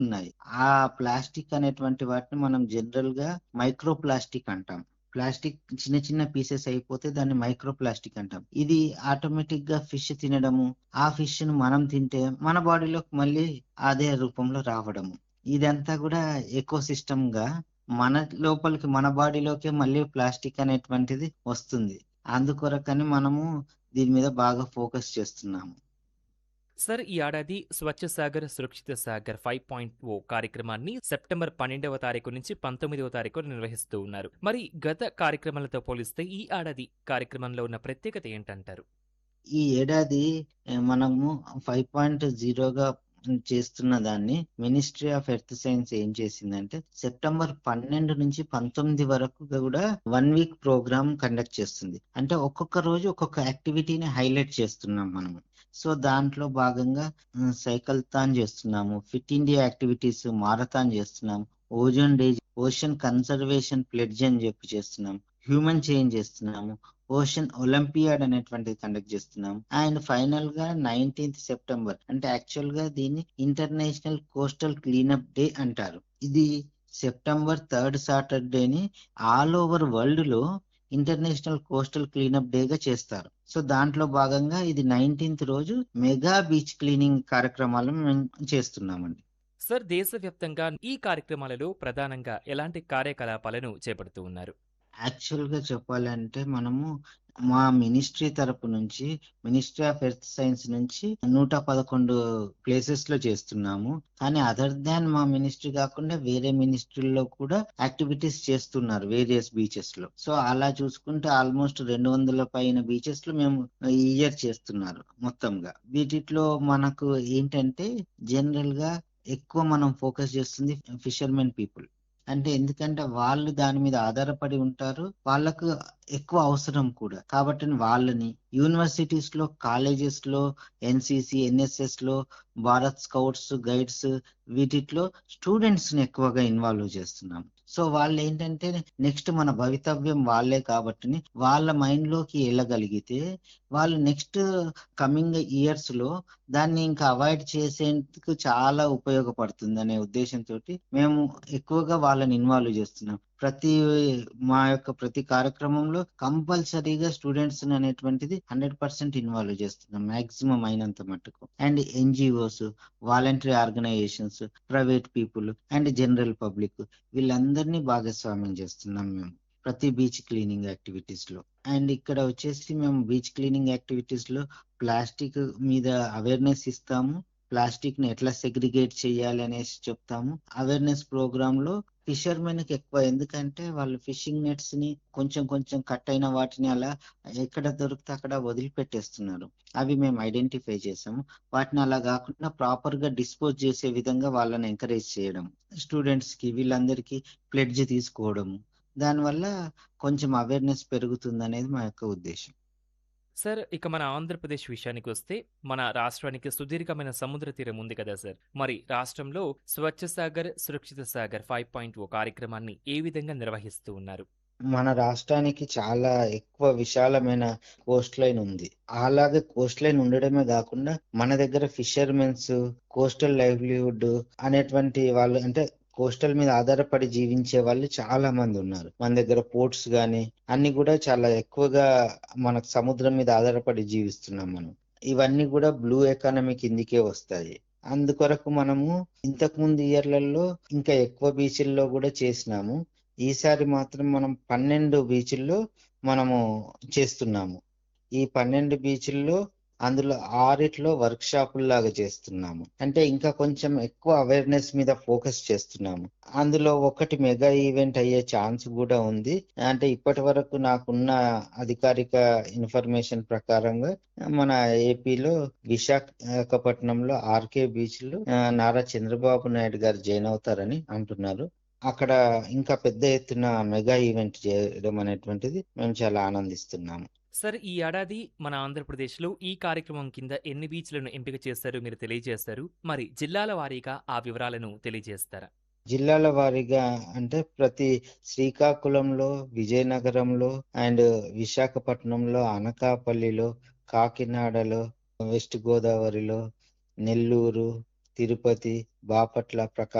ఉన్నాయి ఆ ప్లాస్టిక్ అనేటువంటి వాటిని మనం జనరల్ గా మైక్రో ప్లాస్టిక్ అంటాం ప్లాస్టిక్ చిన్న చిన్న పీసెస్ అయిపోతే దాన్ని మైక్రో ప్లాస్టిక్ అంటాం ఇది ఆటోమేటిక్ గా ఫిష్ తినడము ఆ ఫిష్ ను మనం తింటే మన బాడీలోకి మళ్ళీ అదే రూపంలో రావడము ఇదంతా కూడా ఎకో సిస్టమ్ గా మన లోపలికి మన బాడీలోకి మళ్ళీ ప్లాస్టిక్ అనేటువంటిది వస్తుంది అందుకొరకని మనము దీని మీద బాగా ఫోకస్ చేస్తున్నాము సార్ ఈ ఏడాది స్వచ్ఛ సాగర్ సురక్షిత సాగర్ ఫైవ్ పాయింట్ ఓ కార్యక్రమాన్ని సెప్టెంబర్ పన్నెండవ తారీఖు నుంచి పంతొమ్మిదవ తారీఖు నిర్వహిస్తూ ఉన్నారు మరి గత కార్యక్రమాలతో పోలిస్తే ఈ ఏడాది కార్యక్రమంలో ఉన్న ప్రత్యేకత ఏంటంటారు ఈ ఏడాది ఏ, మనము ఫైవ్ పాయింట్ జీరోగా చేస్తున్న దాన్ని మినిస్ట్రీ ఆఫ్ ఎర్త్ సైన్స్ ఏం చేసిందంటే సెప్టెంబర్ పన్నెండు నుంచి పంతొమ్మిది వరకు కూడా వన్ వీక్ ప్రోగ్రామ్ కండక్ట్ చేస్తుంది అంటే ఒక్కొక్క రోజు ఒక్కొక్క యాక్టివిటీని హైలైట్ చేస్తున్నాం మనము సో దాంట్లో భాగంగా సైకిల్ తాన్ చేస్తున్నాము ఫిట్ ఇండియా యాక్టివిటీస్ మారథాన్ చేస్తున్నాము ozone day ocean conservation pledge అని చెప్పి చేస్తున్నాం హ్యూమన్ చేంజ్ చేస్తున్నాము ఓషన్ ఒలింపియాడ్ అనేటువంటిది కండక్ట్ చేస్తున్నాం అండ్ ఫైనల్ గా నైన్టీన్త్ సెప్టెంబర్ అంటే యాక్చువల్ గా దీన్ని ఇంటర్నేషనల్ కోస్టల్ క్లీనప్ డే అంటారు ఇది సెప్టెంబర్ థర్డ్ సాటర్డేని ఆల్ ఓవర్ వరల్డ్ లో ఇంటర్నేషనల్ కోస్టల్ క్లీనప్ డే గా చేస్తారు సో దాంట్లో భాగంగా ఇది నైన్టీన్త్ రోజు మెగా బీచ్ క్లీనింగ్ కార్యక్రమాలను మేము చేస్తున్నామండి సార్ దేశవ్యాప్తంగా ఈ కార్యక్రమాలలో ప్రధానంగా ఎలాంటి కార్యకలాపాలను చేపడుతూ ఉన్నారు యాక్చువల్ గా చెప్పాలంటే మనము మా మినిస్ట్రీ తరపు నుంచి మినిస్ట్రీ ఆఫ్ ఎర్త్ సైన్స్ నుంచి నూట పదకొండు ప్లేసెస్ లో చేస్తున్నాము కానీ అదర్ దాన్ మా మినిస్ట్రీ కాకుండా వేరే మినిస్ట్రీల్లో కూడా యాక్టివిటీస్ చేస్తున్నారు వేరియస్ బీచెస్ లో సో అలా చూసుకుంటే ఆల్మోస్ట్ రెండు వందల పైన బీచెస్ లో మేము ఈ ఇయర్ చేస్తున్నారు మొత్తంగా వీటిలో మనకు ఏంటంటే జనరల్ గా ఎక్కువ మనం ఫోకస్ చేస్తుంది ఫిషర్మెన్ పీపుల్ అంటే ఎందుకంటే వాళ్ళు దాని మీద ఆధారపడి ఉంటారు వాళ్ళకు ఎక్కువ అవసరం కూడా కాబట్టి వాళ్ళని యూనివర్సిటీస్ లో కాలేజెస్ లో ఎన్సిసి ఎన్ఎస్ఎస్ లో భారత్ స్కౌట్స్ గైడ్స్ వీటిలో స్టూడెంట్స్ ని ఎక్కువగా ఇన్వాల్వ్ చేస్తున్నాం సో వాళ్ళు ఏంటంటే నెక్స్ట్ మన భవితవ్యం వాళ్ళే కాబట్టి వాళ్ళ మైండ్ లోకి వెళ్ళగలిగితే వాళ్ళు నెక్స్ట్ కమింగ్ ఇయర్స్ లో దాన్ని ఇంకా అవాయిడ్ చేసేందుకు చాలా ఉపయోగపడుతుంది అనే ఉద్దేశంతో మేము ఎక్కువగా వాళ్ళని ఇన్వాల్వ్ చేస్తున్నాం ప్రతి మా యొక్క ప్రతి కార్యక్రమంలో కంపల్సరీగా స్టూడెంట్స్ అనేటువంటిది హండ్రెడ్ పర్సెంట్ ఇన్వాల్వ్ చేస్తున్నాం మాక్సిమం అయినంత మట్టుకు and NGOs voluntary organisations private people and general public వీళ్ళందరినీ భాగస్వామ్యం చేస్తున్నాం మేము ప్రతి బీచ్ క్లీనింగ్ యాక్టివిటీస్ లో అండ్ ఇక్కడ వచ్చేసి మేము బీచ్ క్లీనింగ్ యాక్టివిటీస్ లో ప్లాస్టిక్ మీద అవేర్నెస్ ఇస్తాము ప్లాస్టిక్ ని ఎట్లా సెగ్రిగేట్ చేయాలి అనేసి చెప్తాము అవేర్నెస్ ప్రోగ్రామ్ లో ఫిషర్మెన్ కి ఎక్కువ ఎందుకంటే వాళ్ళు ఫిషింగ్ నెట్స్ ని కొంచెం కొంచెం కట్ అయిన వాటిని అలా ఎక్కడ దొరికితే అక్కడ వదిలిపెట్టేస్తున్నారు అవి మేము ఐడెంటిఫై చేసాము వాటిని అలా కాకుండా ప్రాపర్ గా డిస్పోజ్ చేసే విధంగా వాళ్ళని ఎంకరేజ్ చేయడం స్టూడెంట్స్ కి వీళ్ళందరికీ ప్లెడ్జ్ తీసుకోవడము దానివల్ల కొంచెం అవేర్నెస్ పెరుగుతుంది అనేది మా యొక్క ఉద్దేశం సార్ ఇక మన ఆంధ్రప్రదేశ్ విషయానికి వస్తే మన రాష్ట్రానికి సుదీర్ఘమైన సముద్ర తీరం ఉంది కదా సార్ మరి రాష్ట్రంలో స్వచ్ఛ సాగర్ సురక్షిత సాగర్ ఫైవ్ పాయింట్ ఓ కార్యక్రమాన్ని ఏ విధంగా నిర్వహిస్తూ ఉన్నారు మన రాష్ట్రానికి చాలా ఎక్కువ విశాలమైన కోస్ట్ లైన్ ఉంది అలాగే కోస్ట్ లైన్ ఉండడమే కాకుండా మన దగ్గర ఫిషర్మెన్స్ కోస్టల్ లైవ్లీహుడ్ అనేటువంటి వాళ్ళు అంటే కోస్టల్ మీద ఆధారపడి జీవించే వాళ్ళు చాలా మంది ఉన్నారు మన దగ్గర పోర్ట్స్ గానీ అన్ని కూడా చాలా ఎక్కువగా మనకు సముద్రం మీద ఆధారపడి జీవిస్తున్నాం మనం ఇవన్నీ కూడా బ్లూ ఎకానమీ కిందికే వస్తాయి అందుకొరకు మనము ఇంతకు ముందు ఇయర్లలో ఇంకా ఎక్కువ బీచ్ల్లో కూడా చేసినాము ఈసారి మాత్రం మనం పన్నెండు బీచ్ల్లో మనము చేస్తున్నాము ఈ పన్నెండు బీచ్ల్లో అందులో ఆరిట్లో వర్క్ షాపుల్లాగా చేస్తున్నాము అంటే ఇంకా కొంచెం ఎక్కువ అవేర్నెస్ మీద ఫోకస్ చేస్తున్నాము అందులో ఒకటి మెగా ఈవెంట్ అయ్యే ఛాన్స్ కూడా ఉంది అంటే ఇప్పటి వరకు నాకున్న అధికారిక ఇన్ఫర్మేషన్ ప్రకారంగా మన ఏపీలో విశాఖపట్నంలో ఆర్కే బీచ్ లో నారా చంద్రబాబు నాయుడు గారు జాయిన్ అవుతారని అంటున్నారు అక్కడ ఇంకా పెద్ద ఎత్తున మెగా ఈవెంట్ చేయడం అనేటువంటిది మేము చాలా ఆనందిస్తున్నాము సార్ ఈ ఏడాది మన ఆంధ్రప్రదేశ్లో ఈ కార్యక్రమం కింద ఎన్ని బీచ్లను ఎంపిక చేశారు మీరు తెలియజేస్తారు మరి జిల్లాల వారీగా ఆ వివరాలను తెలియజేస్తారా జిల్లాల వారీగా అంటే ప్రతి శ్రీకాకుళంలో విజయనగరంలో అండ్ విశాఖపట్నంలో అనకాపల్లిలో కాకినాడలో వెస్ట్ గోదావరిలో నెల్లూరు తిరుపతి బాపట్ల ప్రకాశం